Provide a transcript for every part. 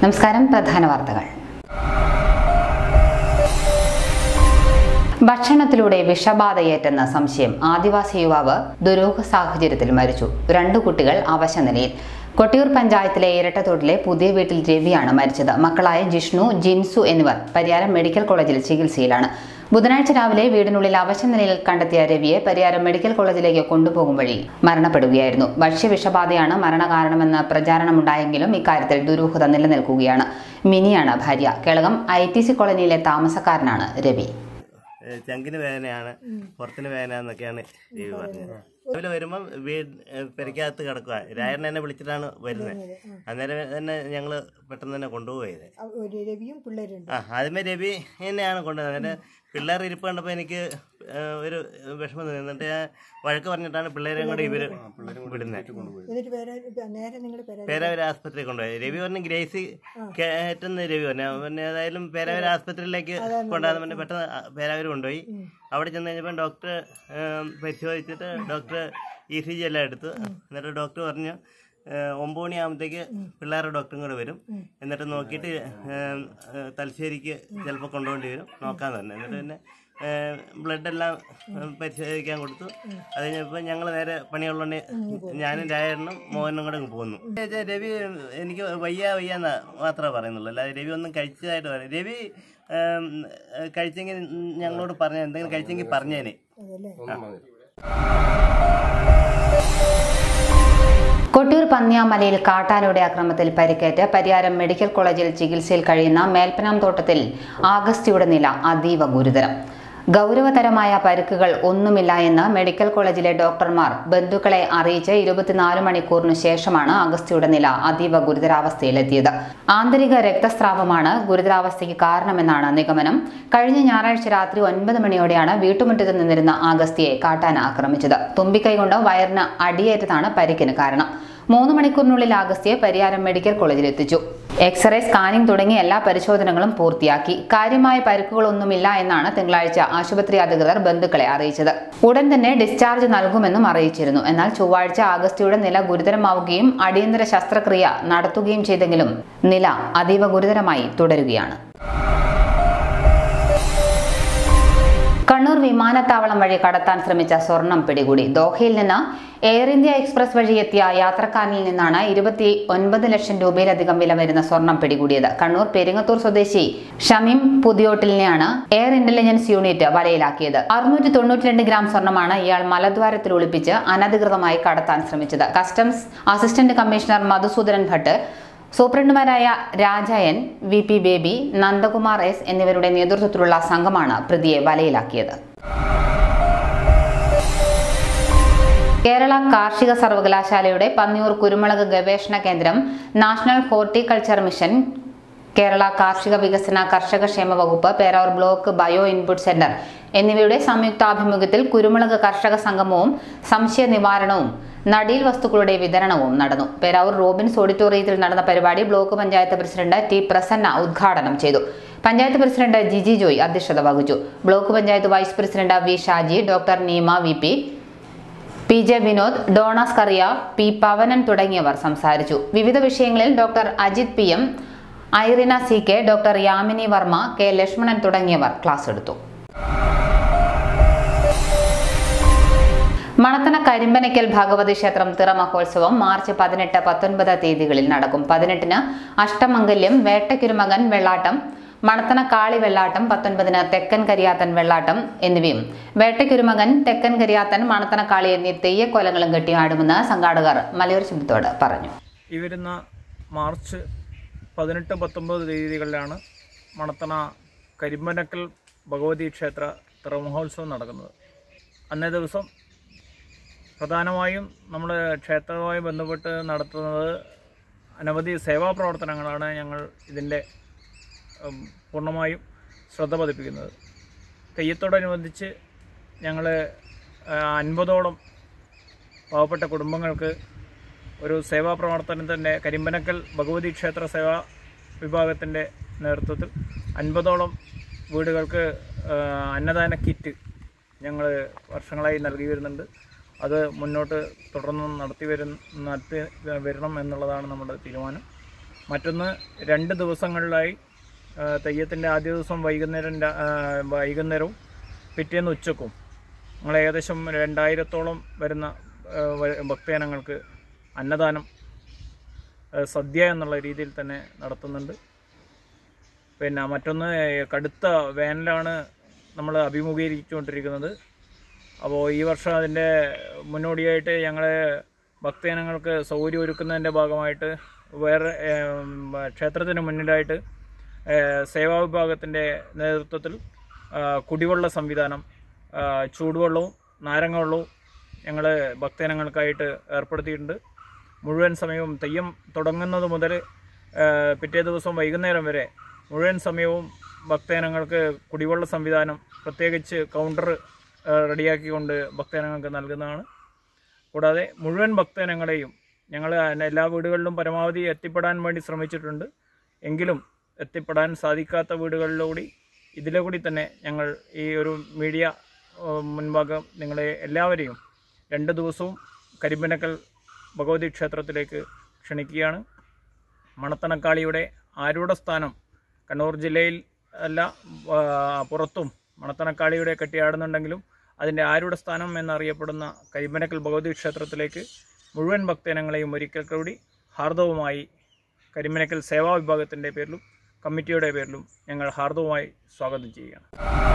നമസ്കാരം പ്രധാന വാർത്തകൾ ഭക്ഷണത്തിലൂടെ വിഷബാധയേറ്റെന്ന സംശയം ആദിവാസി യുവാവ് ദുരൂഹ സാഹചര്യത്തിൽ മരിച്ചു രണ്ടു കുട്ടികൾ അവശനിലയിൽ കൊട്ടിയൂർ പഞ്ചായത്തിലെ ഇരട്ടത്തോട്ടിലെ പുതിയ വീട്ടിൽ രവിയാണ് മരിച്ചത് മക്കളായ ജിഷ്ണു ജിൻസു എന്നിവർ പരിയാരം മെഡിക്കൽ കോളേജിൽ ചികിത്സയിലാണ് ബുധനാഴ്ച രാവിലെ വീടിനുള്ളിൽ അവശനിലയിൽ കണ്ടെത്തിയ രവിയെ പരിയാരം മെഡിക്കൽ കോളേജിലേക്ക് കൊണ്ടുപോകും വഴി മരണപ്പെടുകയായിരുന്നു ഭക്ഷ്യവിഷബാധയാണ് മരണകാരണമെന്ന പ്രചാരണമുണ്ടായെങ്കിലും ഇക്കാര്യത്തിൽ ദുരൂഹത നിലനിൽക്കുകയാണ് മിനിയാണ് ഭാര്യ കേളകം ഐ ടി സി കോളനിയിലെ താമസക്കാരനാണ് രവി ഏഹ് ചങ്കിന് വേദനയാണ് പുറത്തിന് വേദന എന്നൊക്കെയാണ് രവി പറഞ്ഞത് രാവിലെ വരുമ്പം വീട് ഏഹ് പെരയ്ക്കകത്ത് കിടക്കുക രായണ്ണ എന്നെ വിളിച്ചിട്ടാണ് വരുന്നത് അന്നേരം തന്നെ ഞങ്ങൾ പെട്ടെന്ന് തന്നെ കൊണ്ടുപോയത് അവ- ഒരു രവിയും പിള്ളേരുണ്ട് ആ ആദ്യമേ രവി എന്നെയാണ് കൊണ്ടുവന്നത് എന്നിട്ട് പിള്ളേർ ഇരിപ്പ് കണ്ടപ്പോൾ എനിക്ക് ഏഹ് ഒരു വിഷമം തോന്നി എന്നിട്ട് ഞാൻ വഴക്ക് പറഞ്ഞിട്ടാണ് പിള്ളേരെയും കൂടെ ഇവർ വിടുന്നത് എന്നിട്ട് പേര് നേരെ നിങ്ങൾ പേര് പേരാവൂർ ആസ്പത്രി കൊണ്ടുപോയി രവി പറഞ്ഞു ഗ്രേസി കയറ്റുന്ന രവി പറഞ്ഞു പിന്നെ ഏതായാലും പേരാവൂർ ആസ്പത്രിയിലേക്ക് കൊണ്ടുപോകാൻ പിന്നെ പെട്ടെന്ന് പേരാവൂർ കൊണ്ടുപോയി അവിടെ ചെന്ന് കഴിഞ്ഞപ്പോൾ ഡോക്ടർ പരിശോധിച്ചിട്ട് ഡോക്ടർ ഇ സി ജി എല്ലാം എടുത്തു എന്നിട്ട് ഡോക്ടർ പറഞ്ഞു ഏഹ് ഒമ്പത് മണിയാകുമ്പോഴത്തേക്ക് പിള്ളേരുടെ ഡോക്ടറും കൂടെ വരും എന്നിട്ട് നോക്കിയിട്ട് ഏഹ് ഏഹ് തലശ്ശേരിക്ക് ചിലപ്പോൾ കൊണ്ടുപോകേണ്ടി വരും നോക്കാന്ന് പറഞ്ഞു എന്നിട്ട് പിന്നെ ബ്ലഡ് എല്ലാം ഏഹ് പരിശോധിക്കാൻ കൊടുത്തു അത് കഴിഞ്ഞപ്പോൾ ഞങ്ങൾ നേരെ പണിയുള്ളതുകൊണ്ട് ഞാനും രായണ്ണും മോഹനും കൂടെ അങ്ങ് പോന്നു ഏച്ചാ, രവി എനിക്ക് വയ്യ വയ്യ എന്ന് മാത്രമേ പറയുന്നുള്ളൂ അല്ലാതെ രവി ഒന്നും കഴിച്ചതായിട്ട് പറയും രവി ഏം, കഴിച്ചെങ്കിൽ ഞങ്ങളോട് പറഞ്ഞ എന്തെങ്കിലും കഴിച്ചെങ്കിൽ പറഞ്ഞേനെ അതല്ലേ കൊട്ടിയൂർ പന്നിയാമലയിൽ കാട്ടാനയുടെ ആക്രമണത്തിൽ പരിക്കേറ്റ് പരിയാരം മെഡിക്കൽ കോളേജിൽ ചികിത്സയിൽ കഴിയുന്ന മേൽപ്പനാം തോട്ടത്തിൽ ആഗസ്റ്റിയുടെ നില അതീവ ഗുരുതരം ഗൗരവതരമായ പരുക്കുകൾ ഒന്നുമില്ല എന്ന് മെഡിക്കൽ കോളേജിലെ ഡോക്ടർമാർ ബന്ധുക്കളെ അറിയിച്ച് ഇരുപത്തിനാല് മണിക്കൂറിനു ശേഷമാണ് അഗസ്റ്റിയുടെ നില അതീവ ഗുരുതരാവസ്ഥയിലെത്തിയത് ആന്തരിക രക്തസ്രാവമാണ് ഗുരുതരാവസ്ഥയ്ക്ക് കാരണമെന്നാണ് നിഗമനം കഴിഞ്ഞ ഞായറാഴ്ച രാത്രി ഒൻപത് മണിയോടെയാണ് വീട്ടുമുറ്റത്ത് നിന്നിരുന്ന ആഗസ്റ്റിയെ കാട്ടാന ആക്രമിച്ചത് തുമ്പിക്കൈ കൊണ്ട് വയറിന് അടിയേറ്റതാണ് പരിക്കിന് കാരണം മൂന്ന് മണിക്കൂറിനുള്ളിൽ ആഗസ്റ്റിയെ പരിയാരം മെഡിക്കൽ കോളേജിൽ എത്തിച്ചു എക്സ്റേ സ്കാനിംഗ് തുടങ്ങിയ എല്ലാ പരിശോധനകളും പൂർത്തിയാക്കി കാര്യമായ പരിക്കുകളൊന്നുമില്ല എന്നാണ് തിങ്കളാഴ്ച ആശുപത്രി അധികൃതർ ബന്ധുക്കളെ അറിയിച്ചത് ഉടൻ തന്നെ ഡിസ്ചാർജ് നൽകുമെന്നും അറിയിച്ചിരുന്നു എന്നാൽ ചൊവ്വാഴ്ച ആഗസ്റ്റിയുടെ നില ഗുരുതരമാവുകയും അടിയന്തര ശസ്ത്രക്രിയ നടത്തുകയും ചെയ്തെങ്കിലും നില അതീവ ഗുരുതരമായി തുടരുകയാണ് കണ്ണൂർ വിമാനത്താവളം വഴി കടത്താൻ ശ്രമിച്ച സ്വർണം പിടികൂടി ദോഹയിൽ നിന്ന് എയർ ഇന്ത്യ എക്സ്പ്രസ് വഴി എത്തിയ യാത്രക്കാരനിൽ നിന്നാണ് ഇരുപത്തി ഒൻപത് ലക്ഷം രൂപയിലധികം വില വരുന്ന സ്വർണം പിടികൂടിയത് കണ്ണൂർ പെരിങ്ങത്തൂർ സ്വദേശി ഷമീം പുതിയോട്ടിലിനെയാണ് എയർ ഇന്റലിജൻസ് യൂണിറ്റ് വലയിലാക്കിയത് അറുന്നൂറ്റി തൊണ്ണൂറ്റിരണ്ട് ഗ്രാം സ്വർണമാണ് ഇയാൾ മലദ്വാരത്തിൽ ഒളിപ്പിച്ച് അനധികൃതമായി കടത്താൻ ശ്രമിച്ചത് customs assistant commissioner Madhusudanan Bhat സൂപ്രണ്ടുമാരായ Rajayan V P Baby Nandakumar S എന്നിവരുടെ നേതൃത്വത്തിലുള്ള സംഘമാണ് പ്രതിയെ വലയിലാക്കിയത് കേരള കാർഷിക സർവകലാശാലയുടെ പന്നിയൂർ കുരുമുളക് ഗവേഷണ കേന്ദ്രം നാഷണൽ ഹോർട്ടിക്കൾച്ചർ മിഷൻ കേരള കാർഷിക വികസന കർഷക ക്ഷേമ വകുപ്പ് Peravoor block bio input centre എന്നിവയുടെ സംയുക്താഭിമുഖ്യത്തിൽ കുരുമുളക് കർഷക സംഗമവും സംശയ നിവാരണവും നടീൽ വസ്തുക്കളുടെ വിതരണവും നടന്നു പേരാവൂർ റോബിൻസ് ഓഡിറ്റോറിയത്തിൽ നടന്ന പരിപാടി block panchayat president T Prasanna ഉദ്ഘാടനം ചെയ്തു പഞ്ചായത്ത് പ്രസിഡന്റ് ജിജി ജോയ് അധ്യക്ഷത വഹിച്ചു block panchayat vice president V Shaji doctor Neema V P P J Vinod Donas Kariya P Pavanan തുടങ്ങിയവർ സംസാരിച്ചു വിവിധ വിഷയങ്ങളിൽ doctor Ajith P M Irina C K doctor Yamini Varma K Lakshmanan തുടങ്ങിയവർ ക്ലാസ് എടുത്തു മണത്തണ കരിമ്പനയ്ക്കൽ ഭഗവതി ക്ഷേത്രം തിറ മഹോത്സവം മാർച്ച് പതിനെട്ട് പത്തൊൻപത് തീയതികളിൽ നടക്കും പതിനെട്ടിന് അഷ്ടമംഗല്യം വേട്ടക്കുരുമകൻ വെള്ളാട്ടം മണത്തണ കാളി വെള്ളാട്ടം പത്തൊൻപതിന് തെക്കൻ കരിയാത്തൻ വെള്ളാട്ടം എന്നിവയും വേട്ടക്കുരുമകൻ തെക്കൻ കരിയാത്തൻ മണത്തണ കാളി എന്നീ തെയ്യക്കോലങ്ങളും കെട്ടിയാടുമെന്ന് സംഘാടകർ മലയോര ശബ്ദത്തോട് പറഞ്ഞു ഈ വരുന്ന മാർച്ച് പതിനെട്ട് പത്തൊമ്പത് തീയതികളിലാണ് മണത്തണ കരിമ്പനക്കൽ ഭഗവതി ക്ഷേത്ര തിറമഹോത്സവം നടക്കുന്നത് അന്നേ ദിവസം പ്രധാനമായും നമ്മുടെ ക്ഷേത്രവുമായി ബന്ധപ്പെട്ട് നടത്തുന്നത് അനവധി സേവാ പ്രവർത്തനങ്ങളാണ് ഞങ്ങൾ ഇതിൻ്റെ ഉം, പൂർണ്ണമായും ശ്രദ്ധ പതിപ്പിക്കുന്നത് തെയ്യത്തോടനുബന്ധിച്ച് ഞങ്ങൾ അൻപതോളം പാവപ്പെട്ട കുടുംബങ്ങൾക്ക് ഒരു സേവാ പ്രവർത്തനത്തിൻ്റെ കരിമ്പനക്കൽ ഭഗവതി ക്ഷേത്ര സേവാ വിഭാഗത്തിൻ്റെ നേതൃത്വത്തിൽ അൻപതോളം വീടുകൾക്ക് ആ, അന്നദാന കിറ്റ് ഞങ്ങൾ വർഷങ്ങളായി നൽകി വരുന്നുണ്ട് അത് മുന്നോട്ട് തുടർന്ന് നടത്തി വരുന്ന നടത്തി വരണം എന്നുള്ളതാണ് നമ്മുടെ തീരുമാനം മറ്റൊന്ന് രണ്ട് ദിവസങ്ങളിലായി ആ, തെയ്യത്തിൻ്റെ ആദ്യ ദിവസം വൈകുന്നേരം ര- ആ, വൈകുന്നേരവും പിറ്റേന്ന് ഉച്ചക്കും ഞങ്ങൾ ഏകദേശം രണ്ടായിരത്തോളം വരുന്ന ആ, വ- ഭക്തജനങ്ങൾക്ക് അന്നദാനം ആ, സദ്യ എന്നുള്ള രീതിയിൽ തന്നെ നടത്തുന്നുണ്ട് പിന്നെ മറ്റൊന്ന് കടുത്ത വേനലാണ് നമ്മൾ അഭിമുഖീകരിച്ചുകൊണ്ടിരിക്കുന്നത് അപ്പോൾ ഈ വർഷം അതിൻ്റെ മുന്നോടിയായിട്ട് ഞങ്ങൾ ഭക്തജനങ്ങൾക്ക് സൗകര്യം ഒരുക്കുന്നതിൻ്റെ ഭാഗമായിട്ട് വേറെ ഏം, ക്ഷേത്രത്തിന് മുന്നിലായിട്ട് ഏ, സേവാ വിഭാഗത്തിൻ്റെ നേതൃത്വത്തിൽ ആ, കുടിവെള്ള സംവിധാനം ആ, ചൂടുവെള്ളവും നാരങ്ങ വെള്ളവും ഞങ്ങൾ ഭക്തജനങ്ങൾക്കായിട്ട് ഏർപ്പെടുത്തിയിട്ടുണ്ട് മുഴുവൻ സമയവും തെയ്യം തുടങ്ങുന്നത് മുതൽ ആ, പിറ്റേ ദിവസം വൈകുന്നേരം വരെ മുഴുവൻ സമയവും ഭക്തജനങ്ങൾക്ക് കുടിവെള്ള സംവിധാനം പ്രത്യേകിച്ച് കൗണ്ടർ റെഡിയാക്കിക്കൊണ്ട് ഭക്തജനങ്ങൾക്ക് നൽകുന്നതാണ് കൂടാതെ മുഴുവൻ ഭക്തജനങ്ങളെയും ഞങ്ങൾ എല്ലാ വീടുകളിലും പരമാവധി എത്തിപ്പെടാൻ വേണ്ടി ശ്രമിച്ചിട്ടുണ്ട് എങ്കിലും എത്തിപ്പെടാൻ സാധിക്കാത്ത വീടുകളിലൂടെ ഇതിലെ കൂടി തന്നെ ഞങ്ങൾ ഈ ഒരു മീഡിയ ഏഹ്, മുൻഭാഗം നിങ്ങളെ എല്ലാവരെയും രണ്ട് ദിവസവും കരിമ്പനക്കൽ ഭഗവതി ക്ഷേത്രത്തിലേക്ക് ക്ഷണിക്കുകയാണ് മണത്തണക്കാളിയുടെ ആരൂഢ സ്ഥാനം കണ്ണൂർ ജില്ലയിൽ അല്ല ആ, പുറത്തും മണത്തണക്കാളിയുടെ കെട്ടിയാടുന്നുണ്ടെങ്കിലും അതിൻ്റെ ആരൂഢ സ്ഥാനം എന്നറിയപ്പെടുന്ന കരിമ്പനക്കൽ ഭഗവതി ക്ഷേത്രത്തിലേക്ക് മുഴുവൻ ഭക്തജനങ്ങളെയും ഒരിക്കൽ കൂടി ഹാർദവുമായി കരിമ്പനക്കൽ സേവാ വിഭാഗത്തിൻ്റെ പേരിലും കമ്മിറ്റിയുടെ പേരിലും ഞങ്ങൾ ഹാർദവുമായി സ്വാഗതം ചെയ്യുകയാണ്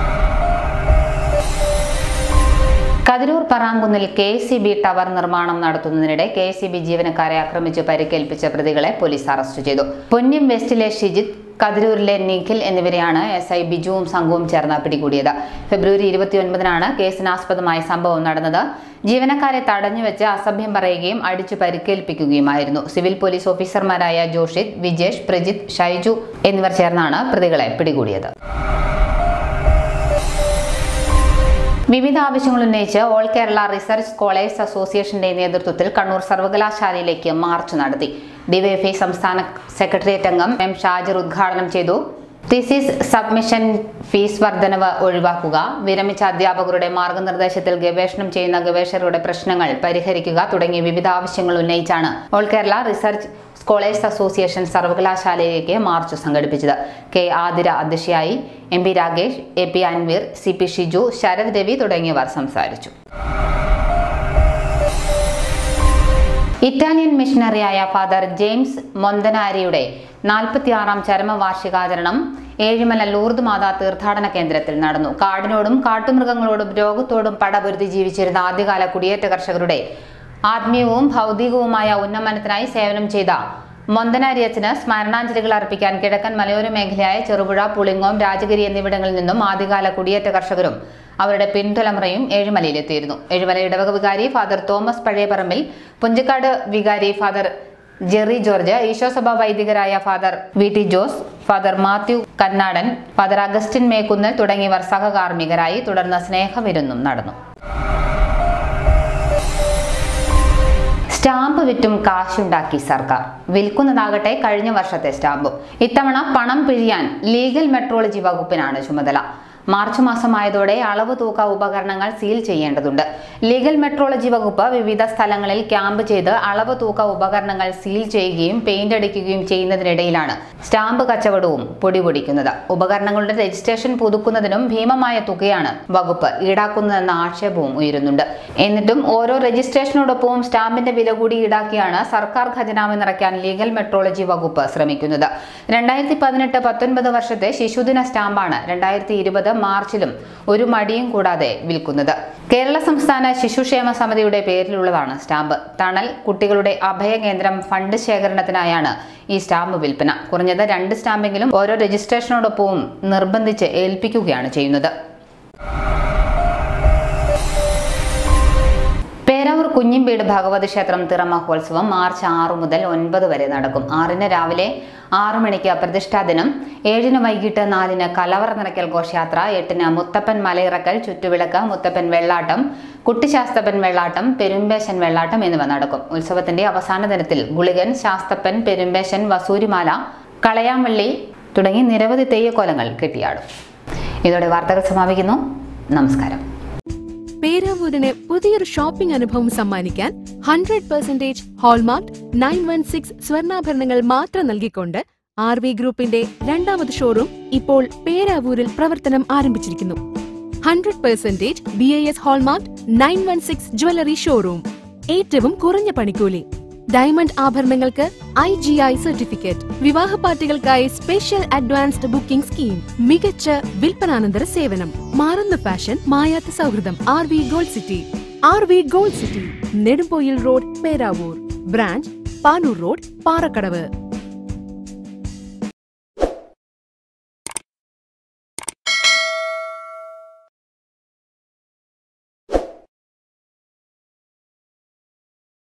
കതിരൂർ പറാങ്കുന്നിൽ കെ സി ബി ടവർ നിർമ്മാണം നടത്തുന്നതിനിടെ കെ സി ബി ജീവനക്കാരെ ആക്രമിച്ച് പരിക്കേൽപ്പിച്ച പ്രതികളെ പോലീസ് അറസ്റ്റ് ചെയ്തു പൊന്നം വെസ്റ്റിലെ ഷിജിത്ത് കതിരൂരിലെ നിഖിൽ എന്നിവരെയാണ് എസ് ഐ ബിജുവും സംഘവും ചേർന്ന് പിടികൂടിയത് ഫെബ്രുവരി ഇരുപത്തിയൊൻപതിനാണ് കേസിനാസ്പദമായ സംഭവം നടന്നത് ജീവനക്കാരെ തടഞ്ഞുവെച്ച് അസഭ്യം പറയുകയും അടിച്ചു പരിക്കേൽപ്പിക്കുകയുമായിരുന്നു സിവിൽ പോലീസ് ഓഫീസർമാരായ ജോഷിത് വിജേഷ് പ്രജിത്ത് ഷൈജു എന്നിവർ ചേർന്നാണ് പ്രതികളെ പിടികൂടിയത് വിവിധ ആവശ്യങ്ങൾ ഉന്നയിച്ച് ഓൾ കേരള റിസർച്ച് സ്കോളേഴ്സ് അസോസിയേഷന്റെ നേതൃത്വത്തിൽ കണ്ണൂർ സർവകലാശാലയിലേക്ക് മാർച്ച് നടത്തി ഡിവൈഎഫ്ഐ സംസ്ഥാന സെക്രട്ടേറിയറ്റ് അംഗം എം ഷാജിർ ഉദ്ഘാടനം ചെയ്തു തിസിസ് സബ്മിഷൻ ഫീസ് വർധനവ് ഒഴിവാക്കുക വിരമിച്ച അധ്യാപകരുടെ മാർഗനിർദ്ദേശത്തിൽ ഗവേഷണം ചെയ്യുന്ന ഗവേഷകരുടെ പ്രശ്നങ്ങൾ പരിഹരിക്കുക തുടങ്ങിയ വിവിധ ആവശ്യങ്ങൾ ഉന്നയിച്ചാണ് all Kerala research scholars association സർവകലാശാലയിലേക്ക് മാർച്ച് സംഘടിപ്പിച്ചത് കെ ആതിര അധ്യക്ഷയായി M P Ragesh A P Anveer C P Shiju Sarath Ravi തുടങ്ങിയവർ സംസാരിച്ചു ഇറ്റാലിയൻ മിഷണറിയായ ഫാദർ ജെയിംസ് മൊന്തനാരിയുടെ നാൽപ്പത്തിയാറാം ചരമവാർഷികാചരണം ഏഴിമല ലൂർദ് മാതാ തീർത്ഥാടന കേന്ദ്രത്തിൽ നടന്നു കാടിനോടും കാട്ടുമൃഗങ്ങളോടും രോഗത്തോടും പടപൊരുതി ജീവിച്ചിരുന്ന ആദ്യകാല കുടിയേറ്റ കർഷകരുടെ ആത്മീയവും ഭൗതികവുമായ ഉന്നമനത്തിനായി സേവനം ചെയ്ത മൊന്തനാരി അച്ഛന് സ്മരണാഞ്ജലികൾ അർപ്പിക്കാൻ കിഴക്കൻ മലയോര മേഖലയായ ചെറുപുഴ പുളിങ്ങോം രാജഗിരി എന്നിവിടങ്ങളിൽ നിന്നും ആദ്യകാല കുടിയേറ്റ കർഷകരും അവരുടെ പിൻതലമുറയും ഏഴുമലയിലെത്തിയിരുന്നു ഏഴുമല ഇടവക വികാരി ഫാദർ തോമസ് പഴയപറമ്പിൽ പുഞ്ചക്കാട് വികാരി ഫാദർ ജെറി ജോർജ് ഈശോസഭ വൈദികരായ father V T Jose father Mathew Kannadan father Augustine Mekkunnel തുടങ്ങിയവർ സഹകാർമ്മികരായി തുടർന്ന് സ്നേഹവിരുന്നും നടന്നു സ്റ്റാമ്പ് വിറ്റും കാശുണ്ടാക്കി സർക്കാർ വിൽക്കുന്നതാകട്ടെ കഴിഞ്ഞ വർഷത്തെ സ്റ്റാമ്പും ഇത്തവണ പണം പിഴിയാൻ ലീഗൽ മെട്രോളജി വകുപ്പിനാണ് ചുമതല മാർച്ച് മാസമായതോടെ അളവ് തൂക്ക ഉപകരണങ്ങൾ സീൽ ചെയ്യേണ്ടതുണ്ട് ലീഗൽ മെട്രോളജി വകുപ്പ് വിവിധ സ്ഥലങ്ങളിൽ ക്യാമ്പ് ചെയ്ത് അളവ് തൂക്ക ഉപകരണങ്ങൾ സീൽ ചെയ്യുകയും പെയിന്റ് അടിക്കുകയും ചെയ്യുന്നതിനിടയിലാണ് സ്റ്റാമ്പ് കച്ചവടവും പൊടിപൊടിക്കുന്നത് ഉപകരണങ്ങളുടെ രജിസ്ട്രേഷൻ പുതുക്കുന്നതിനും ഭീമമായ തുകയാണ് വകുപ്പ് ഈടാക്കുന്നതെന്ന ആക്ഷേപവും ഉയരുന്നുണ്ട് എന്നിട്ടും ഓരോ രജിസ്ട്രേഷനോടൊപ്പവും സ്റ്റാമ്പിന്റെ വില കൂടി ഈടാക്കിയാണ് സർക്കാർ ഖജനാവ് നിറയ്ക്കാൻ ലീഗൽ മെട്രോളജി വകുപ്പ് ശ്രമിക്കുന്നത് രണ്ടായിരത്തി പതിനെട്ട് പത്തൊൻപത് വർഷത്തെ ശിശുദിന സ്റ്റാമ്പാണ് രണ്ടായിരത്തി ഇരുപത് മാർച്ചിലും ഒരു മടിയും കൂടാതെ വിൽക്കുന്നത് കേരള സംസ്ഥാന ശിശുക്ഷേമ സമിതിയുടെ പേരിലുള്ളതാണ് സ്റ്റാമ്പ് തണൽ കുട്ടികളുടെ അഭയകേന്ദ്രം ഫണ്ട് ശേഖരണത്തിനായാണ് ഈ സ്റ്റാമ്പ് വിൽപ്പന കുറഞ്ഞത് രണ്ട് സ്റ്റാമ്പെങ്കിലും ഓരോ രജിസ്ട്രേഷനോടൊപ്പവും നിർബന്ധിച്ച് ഏൽപ്പിക്കുകയാണ് ചെയ്യുന്നത് പേരാവൂർ കുഞ്ഞിമ്പീട് ഭഗവതി ക്ഷേത്രം തിറ മഹോത്സവം മാർച്ച് ആറു മുതൽ ഒൻപത് വരെ നടക്കും ആറിന് രാവിലെ ആറു മണിക്ക് പ്രതിഷ്ഠാ ദിനം ഏഴിന് വൈകിട്ട് നാലിന് കലവറ നിറയ്ക്കൽ ഘോഷയാത്ര എട്ടിന് മുത്തപ്പൻ മലയിറക്കൽ ചുറ്റുവിളക്ക് മുത്തപ്പൻ വെള്ളാട്ടം കുട്ടിശാസ്തപ്പൻ വെള്ളാട്ടം പെരുമ്പേശൻ വെള്ളാട്ടം എന്നിവ നടക്കും ഉത്സവത്തിന്റെ അവസാന ദിനത്തിൽ ഗുളികൻ ശാസ്തപ്പൻ പെരുമ്പേശൻ വസൂരിമാല കളയാമ്പള്ളി തുടങ്ങി നിരവധി തെയ്യക്കോലങ്ങൾ കെട്ടിയാടും ഇതോടെ വാർത്തകൾ സമാപിക്കുന്നു നമസ്കാരം പേരാവൂരിന് പുതിയൊരു ഷോപ്പിംഗ് അനുഭവം സമ്മാനിക്കാൻ hundred percentage hallmark nine one six സ്വർണ്ണാഭരണങ്ങൾ മാത്രം നൽകിക്കൊണ്ട് ആർ വി ഗ്രൂപ്പിന്റെ രണ്ടാമത് ഷോറൂം ഇപ്പോൾ പേരാവൂരിൽ പ്രവർത്തനം ആരംഭിച്ചിരിക്കുന്നു hundred percentage B I S hallmark nine one six jewellery showroom ഏറ്റവും കുറഞ്ഞ പണിക്കൂലി ഡയമണ്ട് ആഭരണങ്ങൾക്ക് ഐ ജി ഐ സർട്ടിഫിക്കറ്റ് വിവാഹ പാർട്ടികൾക്കായി സ്പെഷ്യൽ അഡ്വാൻസ്ഡ് ബുക്കിംഗ് സ്കീം മികച്ച വിൽപ്പനാനന്തര സേവനം മാറുന്ന ഫാഷൻ മായാത്ത സൗഹൃദം R V gold city R V gold city Nedumpoyil road Peravoor branch Panoor road Parakkadavu